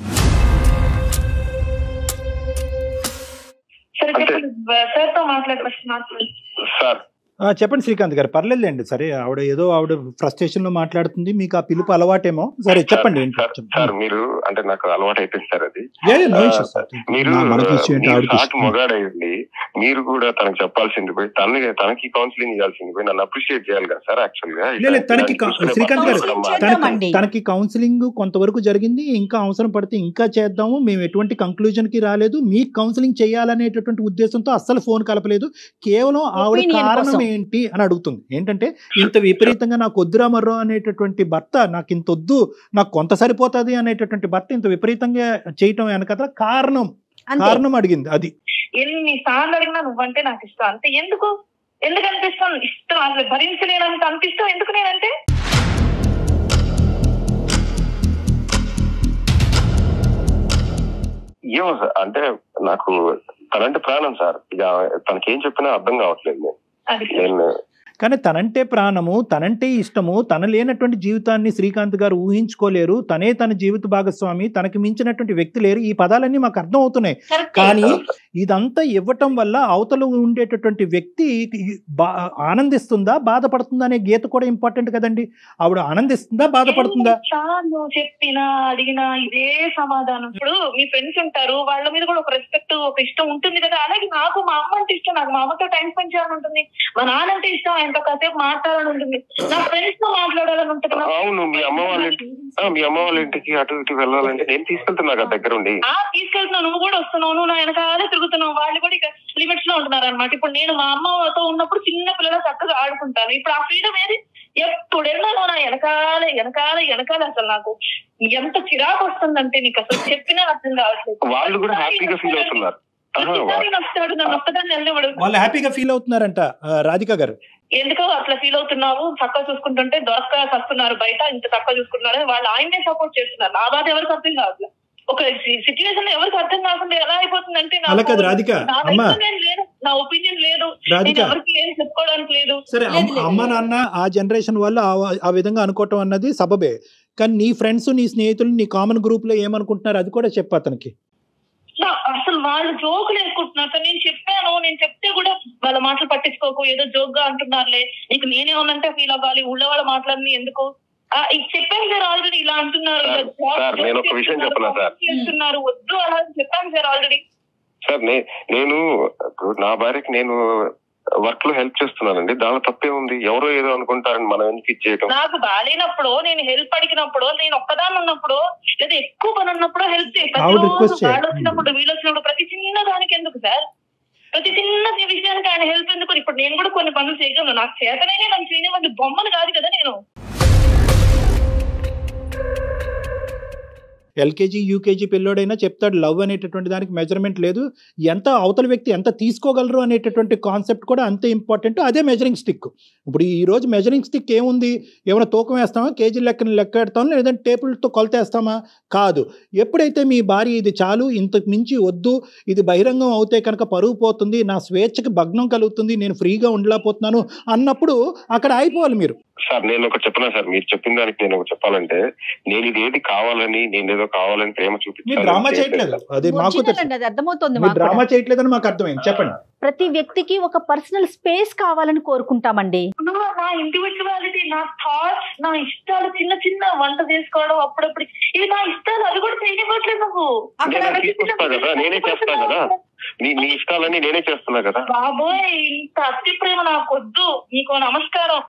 సరే అంటే- చెప్పండి సార్ తో మాట్లాడి ఫస్ట్ మాట్లాడు సార్ ఆ, చెప్పండి శ్రీకాంత్ గారు పర్లేదులేండి సరే ఆవిడ ఏదో ఆవిడ ఫ్రస్ట్రేషన్ లో మాట్లాడుతుంది మీకు ఆ పిలుపు అలవాటేమో సరే చెప్పండి ఏంటో సార్, చెప్పండి. సార్ మీరు అంటే నాకు అలవాటు అయిపోయింది సార్ అది Yeah, yeah, no ఆ, issues, sir. మీరు నా- మనకి ఇష్యూ ఏంటి మీరు ఆవిడకి సాటి ఇష్యూ. మొగాడైంది మీరు కూడా తనకు చెప్పాల్సింది పోయి తనకి తనకి కౌన్సిలింగ్ ఇవ్వాల్సింది పోయి నన్ను అప్రిషియేట్ చేయాలి కదా సార్ యాక్చువల్ గా లేదు, లేదు, తనకి కా- శ్రీకాంత్ గారు, Counseling తనకి చేద్దామండి. తనకి కౌన్సిలింగ్ కొంతవరకు జరిగింది ఇంకా అవసరం పడితే ఇంకా చేద్దాము మేము ఎటువంటి కంక్లూజన్ కి రాలేదు మీకు కౌన్సిలింగ్ చేయాలనేటటువంటి ఉద్దేశంతో అస్సలు ఫోన్ కలపలేదు కేవలం ఆవిడ Opinion కారణం కోసం. ఏంటి అని అడుగుతుంది ఏంటంటే ఇంత విపరీతంగా నాకు వద్దురా మర్రో అనేటటువంటి భర్త నాకు ఇంత వద్దు నాకు కొంత సరిపోతుంది అనేటటువంటి భర్త ఇంత విపరీతంగా చేయటం వెనకత కారణం అంతే కారణం అడిగింది అది ఎన్ని సార్లు అడిగినా నువ్వంటే నాకు ఇష్టం అంతే ఎందుకు ఎందుకు అనిపిస్తాను ఇష్టం అసలు భరించలేనంత అంత ఇష్టం ఎందుకు నేనంటే ఏమో సార్ అంటే నాకు తనంటే ప్రాణం సార్ ఇక తనకేం చెప్పినా అర్థం కావట్లేదు నేను. అది నేను కానీ తనంటే ప్రాణము తనంటే ఇష్టము తన లేనటువంటి జీవితాన్ని శ్రీకాంత్ గారు ఊహించుకోలేరు తనే తన జీవిత భాగస్వామి తనకి మించినటువంటి వ్యక్తి లేరు ఈ పదాలన్నీ మాకు అర్థం అవుతున్నాయి Correct. కానీ ఇదంతా ఇవ్వటం వల్ల అవతల ఉండేటటువంటి వ్యక్తి బా- ఆనందిస్తుందా బాధపడుతుందా అనే గీత కూడా ఇంపార్టెంట్ కదండి ఆవిడ ఆనందిస్తుందా బాధపడుతుందా చాలు చెప్పినా అడిగినా ఇదే సమాధానం ఇప్పుడు మీ ఫ్రెండ్స్ ఉంటారు వాళ్ళ మీద కూడా ఒక రెస్పెక్ట్ ఒక ఇష్టం ఉంటుంది కదా అలాగే నాకు మా అమ్మ అంటే ఇష్టం నాకు మా అమ్మతో టైం స్పెండ్ చేయాలని ఉంటుంది మా నాన్న అంటే ఇష్టం ఆయనతో కాసేపు మాట్లాడాలని ఉంటుంది నా ఫ్రెండ్స్ తో మాట్లాడాలని ఉంటుంది నా అవును మీ అమ్మ వాళ్ళ ఇంటి- ఆ, మీ అమ్మ వాళ్ళ ఇంటికి అటు ఇటు వెళ్ళాలంటే నేను తీసుకెళ్తున్నా కదా దగ్గరుండి ఆ తీసుకెళ్తున్నావు నువ్వు కూడా వస్తున్నావు నువ్వు నా వెనకాలే తిరుగుతున్నావు వాళ్ళు కూడా ఇక లిమిట్స్ లో ఉంటున్నారు అనమాట ఇప్పుడు నేను మా అమ్మతో ఉన్నప్పుడు చిన్న పిల్లలు చక్కగా ఆడుకుంటాను ఇప్పుడు ఆ ఫ్రీడమ్ ఏది ఎప్పుడైనా నువ్వు నా వెనకాలే వెనకాలే వెనకాలే అసలు నాకు ఎంత చిరాకు వస్తుందంటే నీకు అసలు చెప్పినా అర్థం కావట్లేదు వాళ్ళు కూడా హ్యాపీగా ఫీల్ అవుతున్నారు ఆహా, వా- ప్రతిసారి నచ్చుతాడు నన్ను ఒక్కదాన్ని వెళ్ళినవాడు వాళ్ళు హ్యాపీగా ఫీల్ అవుతున్నారంట ఆ, రాధిక గారు ఎందుకో అట్లా ఫీల్ అవుతున్నావు చక్కగా చూసుకుంటుంటే దొరక వస్తున్నారు బయట ఇంత తక్కువ చూసుకుంటున్నారు అని వాళ్ళు ఆయన్నే సపోర్ట్ చేస్తున్నారు నా బాధ ఎవరికి అర్థం కావట్లేదు ఒక సిచ్యువేషన్ లో ఎవరికి అర్థం కాకుండా ఎలా అయిపోతుందంటే నాకు- అలా కాదు రాధిక నా అమ్మా life లో నేను లేదు నా ఒపీనియన్ లేదు నేను రాధిక ఎవరికి ఏం చెప్పుకోవడానికి లేదు సరే లేదు, అమ్మ- లేదు, అమ్మ లేదు. నాన్న ఆ జనరేషన్ వాళ్ళు ఆ- ఆ విధంగా అనుకోవటం అన్నది సబబే కానీ నీ ఫ్రెండ్స్ నీ స్నేహితులు నీ కామన్ గ్రూప్ లో ఏమనుకుంటున్నారు అది కూడా చెప్పు అతనికి నా- అసలు వాళ్ళు జోకులు వేసుకుంటున్నారు సార్ నేను చెప్పాను నేను చెప్తే కూడా వాళ్ళ మాటలు పట్టించుకోకు ఏదో జోక్ గా అంటున్నారులే నీకు నేనే ఉన్నంటే ఫీల్ అవ్వాలి ఊళ్ళో వాళ్ళ మాటలన్నీ ఎందుకు ఆ, ఇది చెప్పాను సార్ ఆల్రెడీ ఇలా అంటున్నారు ఇలా సార్, joke సార్, నేను ఒక విషయం చెప్పనా సార్? చేస్తున్నారు వద్దు అలా అని చెప్పాను సార్ ఆల్రెడీ సార్ నే- నేను ఇప్పుడు నా భార్యకి నేను వర్క్ లో హెల్ప్ చేస్తున్నానండి దానిలో తప్పే ఉంది ఎవరో ఏదో అనుకుంటారని మనం ఎందుకు ఇది చేయటం నాకు బాగాలేనప్పుడు నేను హెల్ప్ అడిగినప్పుడు నేను ఒక్కదాన్ని ఉన్నప్పుడు లేదా ఎక్కువ పని ఉన్నప్పుడు హెల్ప్ చేయి ప్రతి ఆవిడ రోజు request చేయాలి. వాళ్ళు వచ్చినప్పుడు వీళ్ళు వచ్చినప్పుడు ప్రతి చిన్న దానికి ఎందుకు సార్ ప్రతి చిన్న విషయానికి ఆయన హెల్ప్ ఎందుకు ఇప్పుడు నేను కూడా కొన్ని పనులు చేయగలను నాకు చేతనైనా నన్ను చేయనివ్వండి బొమ్మను కాదు కదా నేను ఎల్కేజీ యూకేజీ పిల్లోడైనా చెప్తాడు లవ్ అనేటటువంటి దానికి మెజర్మెంట్ లేదు ఎంత అవతల వ్యక్తి ఎంత తీసుకోగలరు అనేటటువంటి కాన్సెప్ట్ కూడా అంతే ఇంపార్టెంట్ అదే మెజరింగ్ స్టిక్ ఇప్పుడు ఈ రోజు మెజరింగ్ స్టిక్ ఏముంది ఏమైనా తూకం వేస్తామా కేజీ లెక్కన లెక్క పెడతామా లేదంటే టేబుల్తో కొలతేస్తామా కాదు ఎప్పుడైతే మీ భార్య ఇది చాలు ఇంతకు మించి వద్దు ఇది బహిరంగం అవుతే కనుక పరుగు పోతుంది నా స్వేచ్ఛకి భగ్నం కలుగుతుంది నేను ఫ్రీగా ఉండలేకపోతున్నాను అన్నప్పుడు అక్కడ అయిపోవాలి మీరు సార్ నేను ఒక చెప్పనా సార్ మీరు చెప్పిన దానికి నేను ఒక చెప్పాలంటే నేను ఇది ఏది కావాలని నేను ఏదో కావాలని ప్రేమ మీరు చూపించాలని డ్రామా చేయట్లేదు అది మాకు Original తెలుసు అండి అది అర్థమవుతుంది మీరు మాకు డ్రామా కూడా. చేయట్లేదని మాకు అర్థమైంది చెప్పండి ప్రతి వ్యక్తికి ఒక పర్సనల్ స్పేస్ కావాలని కోరుకుంటామండి నా నా ఇండివిజువాలిటీ నా థాట్స్ నా ఇష్టాలు చిన్న చిన్న వంట చేసుకోవడం అప్పుడప్పుడు ఇవి నా ఇష్టాలు అది కూడా చేయనివ్వట్లేదు నువ్వు అక్కడ నేను తీసుకొస్తా కదా నేనే చేస్తా కదా నీ నీ ఇష్టాలన్నీ నేనే చేస్తున్నా కదా బాబోయ్ ఇంత అతి ప్రేమ నాకు వద్దు నీకు నమస్కారం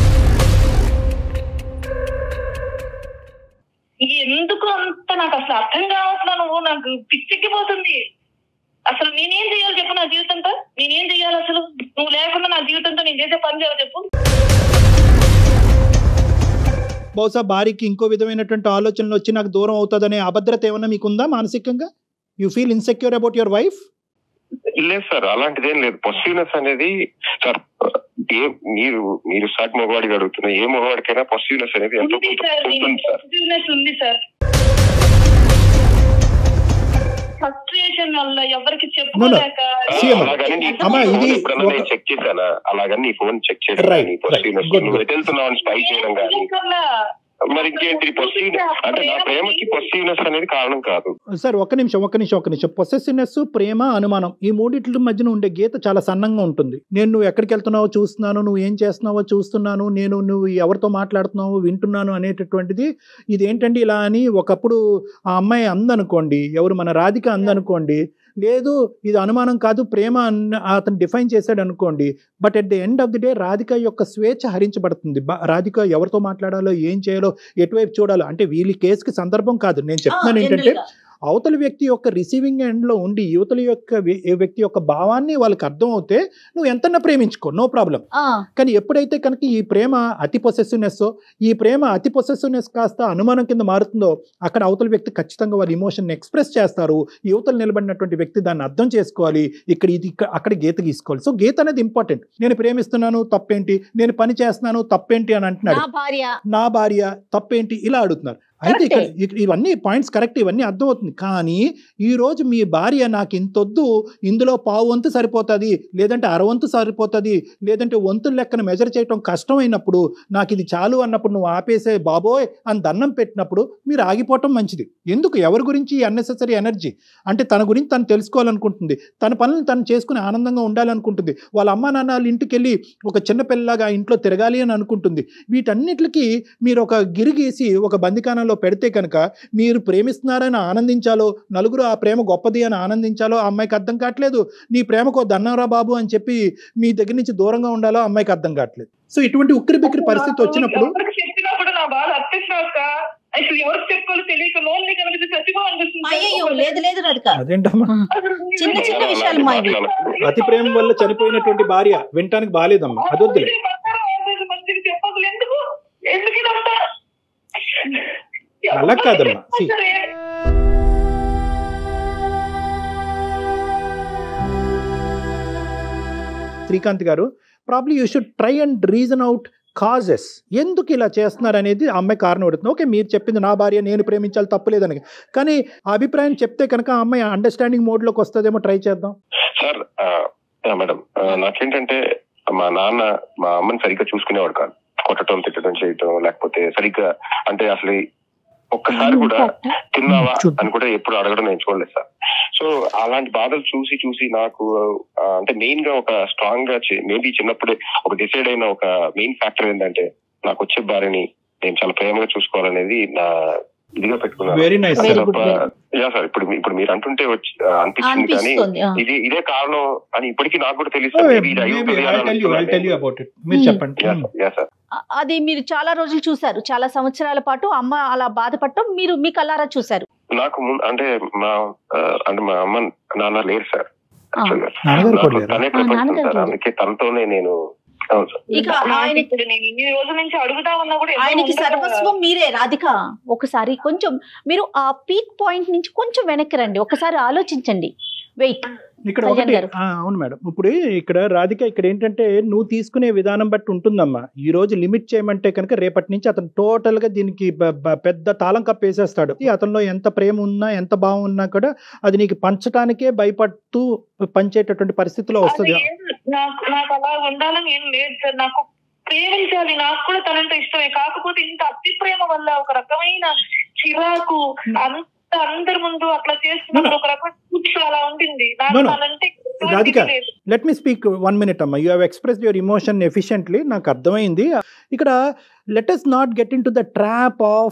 ఎందుకు అంత నాకు అసలు అర్థం కావట్లా నువ్వు నాకు పిచ్చెక్కిపోతుంది అసలు నేనేం చేయాలి చెప్పు నా జీవితంతో నేనేం చేయాలి అసలు నువ్వు లేకుండా నా జీవితంతో నేను చేసే పని చేయాలి చెప్పు బహుశా భార్యకి ఇంకో విధమైనటువంటి ఆలోచనలు వచ్చి నాకు దూరం అవుతుందనే అభద్రత ఏమన్నా మీకుందా మానసికంగా you feel insecure about your wife లేదు సార్ అలాంటిదేం లేదు పొసిటివ్నెస్ అనేది సార్ ఏ మీరు మీరు సాటి మగవాడికి అడుగుతున్న ఏ మగవాడికైనా పొసిటివ్నెస్ అనేది ఎంతో ఉంది కొంత సార్ ఉంటుంది సార్ పాజిటివ్నెస్ ఉంది సార్ ఫ్రస్ట్రేషన్ వల్ల ఎవరికి చెప్పుకోలేక సీఎం. అలాగని నీ అమ్మా, ఫోన్ ఇది ఎప్పుడన్నా ఒక- నేను చెక్ చేశానా అలాగని నీ ఫోన్ చెక్ చేశాను Right, నీ పొసిటివ్నెస్ right. Good, నువ్వు good. ఎటు వెళ్తున్నావు అని స్పై చేయడం కానీ మరి ఇంకేంటి పొసిటివ్నెస్ అంటే నా ప్రేమకి పొసిటివ్నెస్ అనేది కారణం కాదు సార్ ఒక్క నిమిషం ఒక్క నిమిషం ఒక్క నిమిషం పొసెసివ్నెస్ ప్రేమ అనుమానం ఈ మూడిట్ల మధ్యన ఉండే గీత చాలా సన్నంగా ఉంటుంది నేను నువ్వు ఎక్కడికి వెళ్తున్నావో చూస్తున్నాను నువ్వు ఏం చేస్తున్నావో చూస్తున్నాను నేను నువ్వు ఎవరితో మాట్లాడుతున్నావో వింటున్నాను అనేటటువంటిది ఇది ఏంటండి ఇలా అని ఒకప్పుడు ఆ అమ్మాయి అందనుకోండి ఎవరు మన రాధిక అందనుకోండి లేదు ఇది అనుమానం కాదు ప్రేమ అన్న అతను డిఫైన్ చేశాడు అనుకోండి but at the end of the day Radhika యొక్క స్వేచ్ఛ హరించబడుతుంది బ- రాధిక ఎవరితో మాట్లాడాలో ఏం చేయాలో ఎటువైపు చూడాలో అంటే వీళ్ళ కేసుకి సందర్భం కాదు నేను చెప్తున్నాను ఏంటంటే అవతల వ్యక్తి యొక్క రిసీవింగ్ ఎండ్లో ఉండి యువతల యొక్క వ్య- ఏ వ్యక్తి యొక్క భావాన్ని వాళ్ళకి అర్థం అవుతే నువ్వు ఎంతన్నా ప్రేమించుకో నో ప్రాబ్లం ఆ, కానీ ఎప్పుడైతే కనుక ఈ ప్రేమ అతి పొసెసివ్నెస్ ఈ ప్రేమ అతి పొసెసివ్నెస్ కాస్త అనుమానం కింద మారుతుందో అక్కడ అవతల వ్యక్తి ఖచ్చితంగా వాళ్ళ ఇమోషన్ ఎక్స్ప్రెస్ చేస్తారు యువతలు నిలబడినటువంటి వ్యక్తి దాన్ని అర్థం చేసుకోవాలి ఇక్కడ ఇది ఇక్కడ- అక్కడ గీత గీసుకోవాలి సో గీత అనేది ఇంపార్టెంట్ నేను ప్రేమిస్తున్నాను తప్పేంటి నేను పని చేస్తున్నాను తప్పేంటి అని అంటున్నాడు నా భార్య నా భార్య తప్పేంటి ఇలా అడుగుతున్నారు అయితే ఇక్కడ ఇక- ఇవన్నీ పాయింట్స్ కరెక్ట్ ఇవన్నీ అర్థమవుతుంది కానీ ఈ రోజు మీ భార్య నాకు ఇంతొద్దు ఇందులో పావు వంతు సరిపోతుంది లేదంటే అరవంతు సరిపోతుంది లేదంటే వంతుల లెక్కన మెజర్ చేయటం కష్టమైనప్పుడు నాకు ఇది చాలు అన్నప్పుడు నువ్వు ఆపేసే బాబోయ్ అని దండం పెట్టినప్పుడు మీరు ఆగిపోవటం మంచిది ఎందుకు ఎవరి గురించి అన్నెసెసరీ ఎనర్జీ అంటే తన గురించి తను తెలుసుకోవాలనుకుంటుంది తన పనులను తను చేసుకుని ఆనందంగా ఉండాలనుకుంటుంది వాళ్ళ అమ్మా నాన్న వాళ్ళ ఇంటికి వెళ్ళి ఒక చిన్న పిల్లలాగా ఇంట్లో తిరగాలి అని అనుకుంటుంది వీటన్నిటికి మీరు ఒక గిరిగీసి ఒక బందికానంలో పెడితే కనుక మీరు ప్రేమిస్తున్నారని ఆనందించాలో నలుగురు ఆ ప్రేమ గొప్పది అని ఆనందించాలో ఆ అమ్మాయికి అర్థం కావట్లేదు నీ ప్రేమకు దన్నవరా బాబు అని చెప్పి మీ దగ్గర నుంచి దూరంగా ఉండాలో ఆ అమ్మాయికి అర్థం కావట్లేదు సో ఇటువంటి ఉక్కిరి బిక్కిరి పరిస్థితి వచ్చినప్పుడు ఎవరికి చెప్పినప్పుడు నా బాధ అర్థిస్తున్నాక అసలు ఎవరికి చెప్పుకోవాలో తెలియక లోన్లీ కనిపిస్తే చచ్చిపోవాలనిపిస్తుంది అయ్యో లేదు లేదు రాధిక అదేంటమ్మా చిన్న చిన్న విషయాలు మా ఇవి. అతి ప్రేమ వల్ల చనిపోయినటువంటి భార్య వినటానికి బాగాలేదమ్మా అదొద్దులే మంచిగా చెప్పదు ఎందుకు ఎందుకు ఇదంతా అలా కాదమ్మా. See. సరే. Srikanth garu probably you should try and reason out causes ఎందుకు ఇలా చేస్తున్నారు అనేది ఆ అమ్మాయి కారణం అడుగుతుంది ఓకే మీరు చెప్పింది నా భార్య నేను ప్రేమించాలి తప్పలేదని కానీ ఆ అభిప్రాయం చెప్తే కనుక ఆ అమ్మాయి అండర్స్టాండింగ్ మోడ్లోకి వస్తుందేమో ట్రై చేద్దాం సార్ ఆ, ఆ, మేడం ఆ, నాకేంటంటే మా నాన్న మా అమ్మని సరిగ్గా చూసుకునేవాడు కాదు కొట్టడం తిట్టడం చేయటం లేకపోతే సరిగ్గా అంటే అసలు ఒక్కసారి కూడా తిన్నావా చూద్దాం. అని కూడా ఎప్పుడు అడగడం నేను చూడలేదు సార్ సో అలాంటి బాధలు చూసి చూసి నాకు ఆ, అంటే మెయిన్ గా ఒక స్ట్రాంగ్ గా మేబీ చిన్నప్పుడే ఒక డిసైడ్ అయిన ఒక మెయిన్ ఫ్యాక్టర్ ఏంటంటే నాకు వచ్చే భార్యని నేను చాలా ప్రేమగా చూసుకోవాలనేది నా ఇదిగా పెట్టుకున్నాను వెరీ నైస్ Very అంతే good, తప్ప- very యా సార్ ఇప్పుడు మీ- ఇప్పుడు మీరు అంటుంటే వచ్చి ఆ, అనిపించింది కానీ అనిపిస్తుంది ఆ. ఇది ఇదే కారణం అని ఇప్పటికీ నాకు కూడా తెలుసు Maybe ఇది అయి ఉంటుంది అని అనుకున్నాను. అబౌట్ ఇట్ మీరు Hmm. చెప్పండి Yeah, sir. Yeah, sir. అ- అది మీరు చాలా రోజులు చూశారు చాలా సంవత్సరాల పాటు అమ్మ అలా బాధపడటం మీరు మీ కల్లారా చూశారు నాకు ముందు అంటే మా ఆ, అంటే మా అమ్మ నాన్న లేరు సార్ ఆ. Actually గా. నాన్నగారు కూడా నాకు లేరా? తనే ఆ, ప్రపంచం నాన్నగారు సార్ లేరు. అందుకే తనతోనే నేను అవును సార్ ఇక నాకు ఆయన ఇప్పుడు నేను ఇన్ని రోజుల నుంచి అడుగుతా ఉన్నా కూడా ఎవరు ఆయనకి ఉండరు. సర్వస్వం మీరే రాధిక ఒకసారి కొంచెం మీరు ఆ పీక్ పాయింట్ నుంచి కొంచెం వెనక్కి రండి ఒకసారి ఆలోచించండి వెయిట్ ఇక్కడ కళ్యాణ్ ఒకటి గారు. ఆ, అవును మేడం ఇప్పుడు ఇక్కడ రాధిక ఇక్కడ ఏంటంటే నువ్వు తీసుకునే విధానం బట్టి ఉంటుందమ్మా ఈ రోజు లిమిట్ చేయమంటే కనుక రేపటి నుంచి అతను టోటల్ గా దీనికి బ- బ- పెద్ద తాళం కప్పేసేస్తాడు ఈ అతనిలో ఎంత ప్రేమ ఉన్నా ఎంత భావం ఉన్నా కూడా అది నీకు పంచటానికే భయపడుతూ పంచేటటువంటి పరిస్థితిలో అది వస్తుంది ఏం- నాకు నాకు అలా ఉండాలని ఏం లేదు సార్ నాకు ప్రేమించాలి నాకు కూడా తనంటే ఇష్టమే కాకపోతే ఇంత అతి ప్రేమ వల్ల ఒక రకమైన చిరాకు అంత అందరి ముందు అట్లా చేస్తున్నప్పుడు ఒక రకమైన కూర్చు అలా ఉంటుంది నాకు No, no. తనంటే ఎటువంటి రాధిక. ఇది లేదు. Let me speak one minute అమ్మా you have express your emotion efficiently నాకు అర్థమైంది ఇక్కడ let us not get into the trap of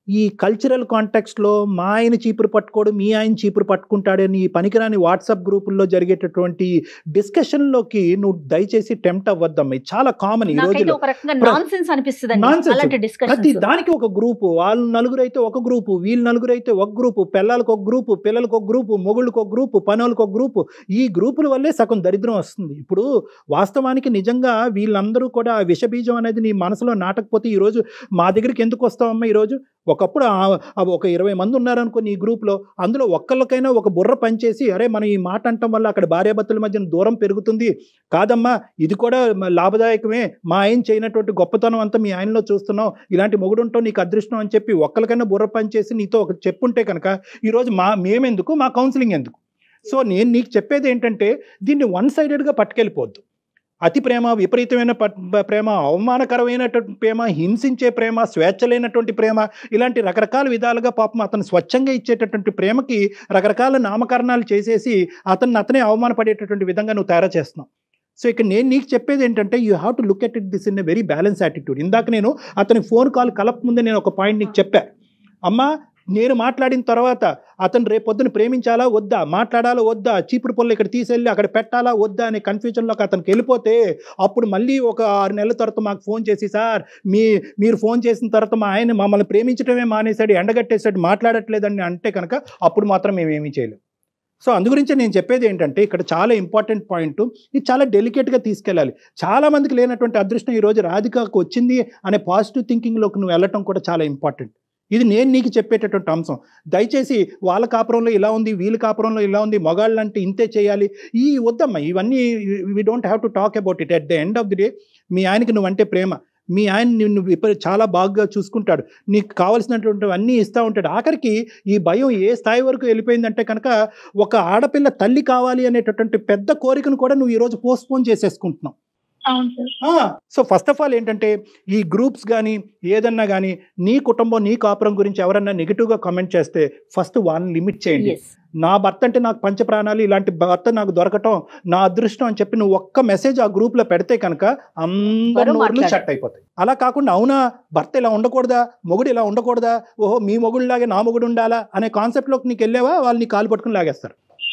ఈ కల్చరల్ కాంటెక్స్ట్లో మా ఆయన చీపురు పట్టుకోడు మీ ఆయన చీపురు పట్టుకుంటాడని ఈ పనికిరాని వాట్సాప్ గ్రూపుల్లో జరిగేటటువంటి డిస్కషన్లోకి నువ్వు దయచేసి టెంప్ట్ అవ్వద్దమ్మా ఇది చాలా కామన్ ఈ నాకైతే రోజుల్లో ఒక రకంగా ప్ర- నాన్ సెన్స్ అనిపిస్తుంది Nonsense. అలాంటి ప్రతి డిస్కషన్ దానికి ఒక గ్రూపు వాళ్ళు నలుగురు అయితే ఒక గ్రూపు వీళ్ళు నలుగురు అయితే ఒక గ్రూపు పిల్లలకు ఒక గ్రూపు పిల్లలకు ఒక గ్రూపు మొగుళ్ళకి ఒక గ్రూపు పనులకు ఒక గ్రూపు ఈ గ్రూపుల వల్లే సగం దరిద్రం వస్తుంది ఇప్పుడు వాస్తవానికి నిజంగా వీళ్ళందరూ కూడా ఆ విషబీజం అనేది నీ మనసులో నాటకపోతే ఈరోజు మా దగ్గరికి ఎందుకు వస్తావమ్మా ఈరోజు ఒకప్పుడు ఆ- ఆ ఒక ఇరవై మంది ఉన్నారనుకో నీ గ్రూప్లో అందులో ఒక్కళ్ళకైనా ఒక బుర్ర పనిచేసి అరే మనం ఈ మాట అంటాం వల్ల అక్కడ భార్యాభర్తల మధ్యన దూరం పెరుగుతుంది కాదమ్మా ఇది కూడా మ- లాభదాయకమే మా ఆయన చేయనటువంటి గొప్పతనం అంతా మీ ఆయనలో చూస్తున్నావు ఇలాంటి మొగుడుంటావు నీకు అదృష్టం అని చెప్పి ఒక్కరికైనా బుర్ర పనిచేసి నీతో ఒక చెప్పుంటే కనుక ఈరోజు మా మేమెందుకు మా కౌన్సిలింగ్ ఎందుకు సో నేను నీకు చెప్పేది ఏంటంటే దీన్ని వన్ సైడెడ్గా పట్టుకెళ్ళిపోద్దు అతి ప్రేమ విపరీతమైన పట్- ప్రేమ అవమానకరమైనటువంటి ప్రేమ హింసించే ప్రేమ స్వేచ్ఛ లేనటువంటి ప్రేమ ఇలాంటి రకరకాల విధాలుగా పాపం అతను స్వచ్ఛంగా ఇచ్చేటటువంటి ప్రేమకి రకరకాల నామకరణాలు చేసేసి అతన్ని అతనే అవమానపడేటటువంటి విధంగా నువ్వు తయారు చేస్తున్నావు సో ఇక్కడ నేను నీకు చెప్పేది ఏంటంటే you have to look at it this in a very balance attitude ఇందాక నేను అతని ఫోన్ కాల్ కలప ముందే నేను ఒక పాయింట్ నీకు చెప్పా అమ్మా నేను మాట్లాడిన తర్వాత అతను రేపొద్దున ప్రేమించాలా వద్దా మాట్లాడాలా వద్దా చీపురు పొల్ల ఇక్కడ తీసుకెళ్ళి అక్కడ పెట్టాలా వద్దా అనే కన్ఫ్యూజన్లోకి అతనికి వెళ్ళిపోతే అప్పుడు మళ్ళీ ఒక ఆరు నెలల తర్వాత మాకు ఫోన్ చేసి సార్ మీ మీరు ఫోన్ చేసిన తర్వాత మా ఆయన మమ్మల్ని ప్రేమించడమే మానేశాడు ఎండగట్టేశాడు మాట్లాడట్లేదని అంటే కనుక అప్పుడు మాత్రం మేము ఏమీ చేయలేం సో అందు గురించి నేను చెప్పేది ఏంటంటే ఇక్కడ చాలా ఇంపార్టెంట్ పాయింట్ ఇది చాలా డెలికేట్గా తీసుకెళ్ళాలి చాలా మందికి లేనటువంటి అదృష్టం ఈరోజు రాధికకు వచ్చింది అనే పాజిటివ్ థింకింగ్లోకి నువ్వు వెళ్ళటం కూడా చాలా ఇంపార్టెంట్ ఇది నేను నీకు చెప్పేటటువంటి అంశం దయచేసి వాళ్ళ కాపురంలో ఇలా ఉంది వీళ్ళ కాపురంలో ఇలా ఉంది మగాళ్ళు అంటే ఇంతే చేయాలి ఈ వద్దమ్మా ఇవన్నీ we don't have to talk about it at the end of the day మీ ఆయనకి నువ్వంటే ప్రేమ మీ ఆయన నిన్ను విప చాలా బాగా చూసుకుంటాడు నీకు కావాల్సినటువంటి అన్నీ ఇస్తూ ఉంటాడు ఆఖరికి ఈ భయం ఏ స్థాయి వరకు వెళ్ళిపోయిందంటే కనుక ఒక ఆడపిల్ల తల్లి కావాలి అనేటటువంటి పెద్ద కోరికను కూడా నువ్వు ఈరోజు పోస్ట్పోన్ చేసేసుకుంటున్నావు అవును sir so first of all ఏంటంటే ఈ గ్రూప్స్ కానీ ఏదన్నా కానీ నీ కుటుంబం నీ కాపురం గురించి ఎవరన్నా నెగిటివ్గా కామెంట్ చేస్తే ఫస్ట్ వాళ్ళని లిమిట్ చేయండి ఎస్ నా భర్త అంటే నాకు పంచప్రాణాలు ఇలాంటి భర్త నాకు దొరకటం నా అదృష్టం అని చెప్పి నువ్వు ఒక్క మెసేజ్ ఆ గ్రూప్లో పెడితే కనుక అందరి వారు నోర్లు మాట్లాడరు. షట్ అయిపోతాయి అలా కాకుండా అవునా భర్త ఇలా ఉండకూడదా మొగుడు ఇలా ఉండకూడదా ఓహో మీ మొగుడులాగే నా మొగుడు ఉండాలా అనే కాన్సెప్ట్లోకి నీకు వెళ్ళావా వాళ్ళు నీ కాలు పట్టుకుని లాగేస్తారు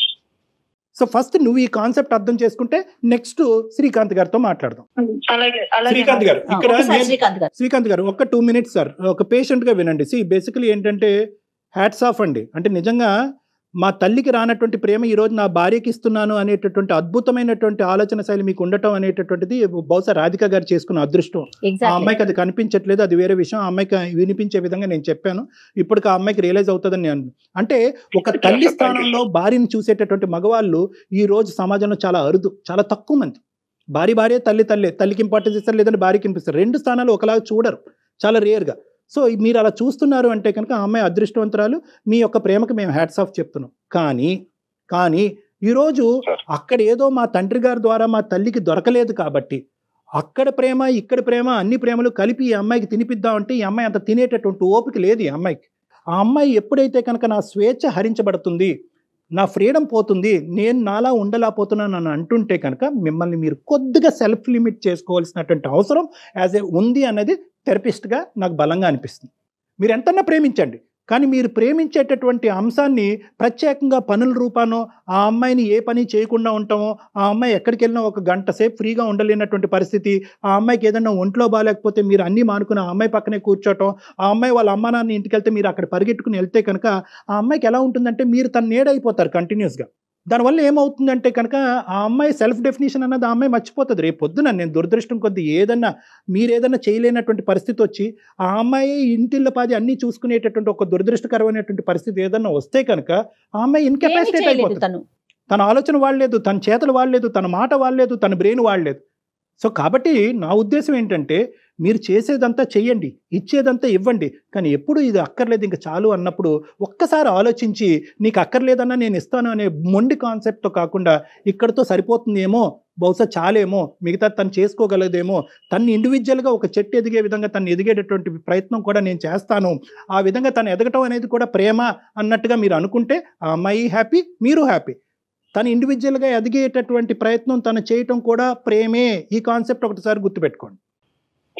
సో ఫస్ట్ నువ్వు ఈ కాన్సెప్ట్ అర్థం చేసుకుంటే నెక్స్ట్ శ్రీకాంత్ గారితో మాట్లాడదాం అలాగే అలాగే శ్రీకాంత్ గారు ఇక్కడ ఒకసారి నేను- శ్రీకాంత్ గారు శ్రీకాంత్ గారు ఒక టూ మినిట్స్ సార్ ఒక పేషెంట్గా వినండి సి బేసికలీ ఏంటంటే హ్యాట్స్ ఆఫ్ అండి అంటే నిజంగా మా తల్లికి రానటువంటి ప్రేమ ఈరోజు నా భార్యకి ఇస్తున్నాను అనేటటువంటి అద్భుతమైనటువంటి ఆలోచన శైలి మీకు ఉండటం అనేటటువంటిది బహుశా రాధిక గారు చేసుకున్న అదృష్టం ఆ ఎగ్జాక్ట్లీ అమ్మాయికి అది కనిపించట్లేదు అది వేరే విషయం ఆ అమ్మాయికి వినిపించే విధంగా నేను చెప్పాను ఇప్పటికి ఆ అమ్మాయికి రియలైజ్ అవుతుందని నేను అంటే ఒక తల్లి స్థానంలో భార్యను చూసేటటువంటి మగవాళ్ళు ఈ రోజు సమాజంలో చాలా అరుదు చాలా తక్కువ మంది భార్య భార్య తల్లి తల్లి తల్లికి ఇంపార్టెన్స్ ఇస్తారు లేదంటే భార్యకి ఇనిపిస్తారు రెండు స్థానాలు ఒకలాగా చూడరు చాలా రేర్గా సో మీరు అలా చూస్తున్నారు అంటే కనుక ఆ అమ్మాయి అదృష్టవంతురాలు మీ యొక్క ప్రేమకు మేము హ్యాట్స్ ఆఫ్ చెప్తున్నాం కానీ కానీ ఈరోజు అక్కడ ఏదో మా తండ్రి గారి ద్వారా మా తల్లికి దొరకలేదు కాబట్టి అక్కడ ప్రేమ ఇక్కడ ప్రేమ అన్ని ప్రేమలు కలిపి ఈ అమ్మాయికి తినిపిద్దామంటే ఈ అమ్మాయి అంత తినేటటువంటి ఓపిక లేదు ఈ అమ్మాయికి ఆ అమ్మాయి ఎప్పుడైతే కనుక నా స్వేచ్ఛ హరించబడుతుంది నా ఫ్రీడమ్ పోతుంది నేను నాలా ఉండలేకపోతున్నాను అని అంటుంటే కనుక మిమ్మల్ని మీరు కొద్దిగా సెల్ఫ్ లిమిట్ చేసుకోవాల్సినటువంటి అవసరం యాజ్ ఏ ఉంది అన్నది థెరపిస్ట్గా నాకు బలంగా అనిపిస్తుంది మీరు ఎంతన్నా ప్రేమించండి కానీ మీరు ప్రేమించేటటువంటి అంశాన్ని ప్రత్యేకంగా పనుల రూపానో ఆ అమ్మాయిని ఏ పని చేయకుండా ఉంటామో ఆ అమ్మాయి ఎక్కడికి వెళ్ళినా ఒక గంట సేపు ఫ్రీగా ఉండలేనటువంటి పరిస్థితి ఆ అమ్మాయికి ఏదైనా ఒంట్లో బాగాలేకపోతే మీరు అన్నీ మానుకుని ఆ అమ్మాయి పక్కనే కూర్చోవటం ఆ అమ్మాయి వాళ్ళ అమ్మ నాన్న ఇంటికి వెళ్తే మీరు అక్కడ పరిగెట్టుకుని వెళ్తే కనుక ఆ అమ్మాయికి ఎలా ఉంటుందంటే మీరు తన నీడైపోతారు కంటిన్యూస్గా దానివల్ల ఏమవుతుందంటే కనుక ఆ అమ్మాయి సెల్ఫ్ డెఫినేషన్ అన్నది ఆ అమ్మాయి మర్చిపోతుంది రేపు పొద్దున నేను దురదృష్టం కొద్ది ఏదన్నా మీరు ఏదన్నా చేయలేనటువంటి పరిస్థితి వచ్చి ఆ అమ్మాయి ఇంటిల్ల పాది అన్నీ చూసుకునేటటువంటి ఒక దురదృష్టకరమైనటువంటి పరిస్థితి ఏదన్నా వస్తే కనుక ఆ అమ్మాయి ఏమీ ఇన్కెపాసిటేట్ చేయలేదు అయిపోతుంది తను తన ఆలోచన వాడలేదు తన చేతలు వాడలేదు తన మాట వాడలేదు తన బ్రెయిన్ వాడలేదు సో కాబట్టి నా ఉద్దేశం ఏంటంటే మీరు చేసేదంతా చెయ్యండి ఇచ్చేదంతా ఇవ్వండి కానీ ఎప్పుడు ఇది అక్కర్లేదు ఇంకా చాలు అన్నప్పుడు ఒక్కసారి ఆలోచించి నీకు అక్కర్లేదన్నా నేను ఇస్తాను అనే మొండి కాన్సెప్ట్తో కాకుండా ఇక్కడతో సరిపోతుందేమో బహుశా చాలేమో మిగతా తను చేసుకోగలదేమో తను ఇండివిజువల్గా ఒక చెట్టు ఎదిగే విధంగా తను ఎదిగేటటువంటి ప్రయత్నం కూడా నేను చేస్తాను ఆ విధంగా తను ఎదగటం అనేది కూడా ప్రేమ అన్నట్టుగా మీరు అనుకుంటే ఆ అమ్మాయి హ్యాపీ మీరు హ్యాపీ తను ఇండివిజువల్గా ఎదిగేటటువంటి ప్రయత్నం తను చేయటం కూడా ప్రేమే ఈ కాన్సెప్ట్ ఒకటిసారి గుర్తుపెట్టుకోండి సార్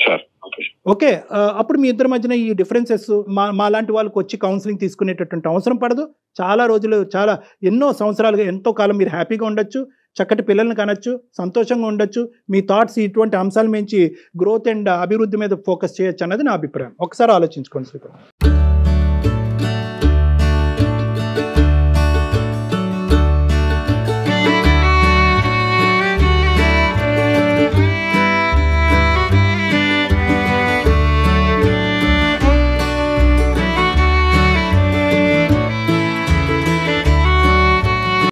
ఓకే ఓకే ఆ, అప్పుడు మీ ఇద్దరి మధ్యన ఈ డిఫరెన్సెస్ మా మా లాంటి వాళ్ళకి వచ్చి కౌన్సిలింగ్ తీసుకునేటటువంటి అవసరం పడదు చాలా రోజులు చాలా ఎన్నో సంవత్సరాలుగా ఎంతో కాలం మీరు హ్యాపీగా ఉండొచ్చు చక్కటి పిల్లల్ని కనొచ్చు సంతోషంగా ఉండొచ్చు మీ థాట్స్ ఇటువంటి అంశాల మించి గ్రోత్ అండ్ అభివృద్ధి మీద ఫోకస్ చేయొచ్చు అన్నది నా అభిప్రాయం ఒకసారి ఆలోచించుకోండి శ్రీకాంత్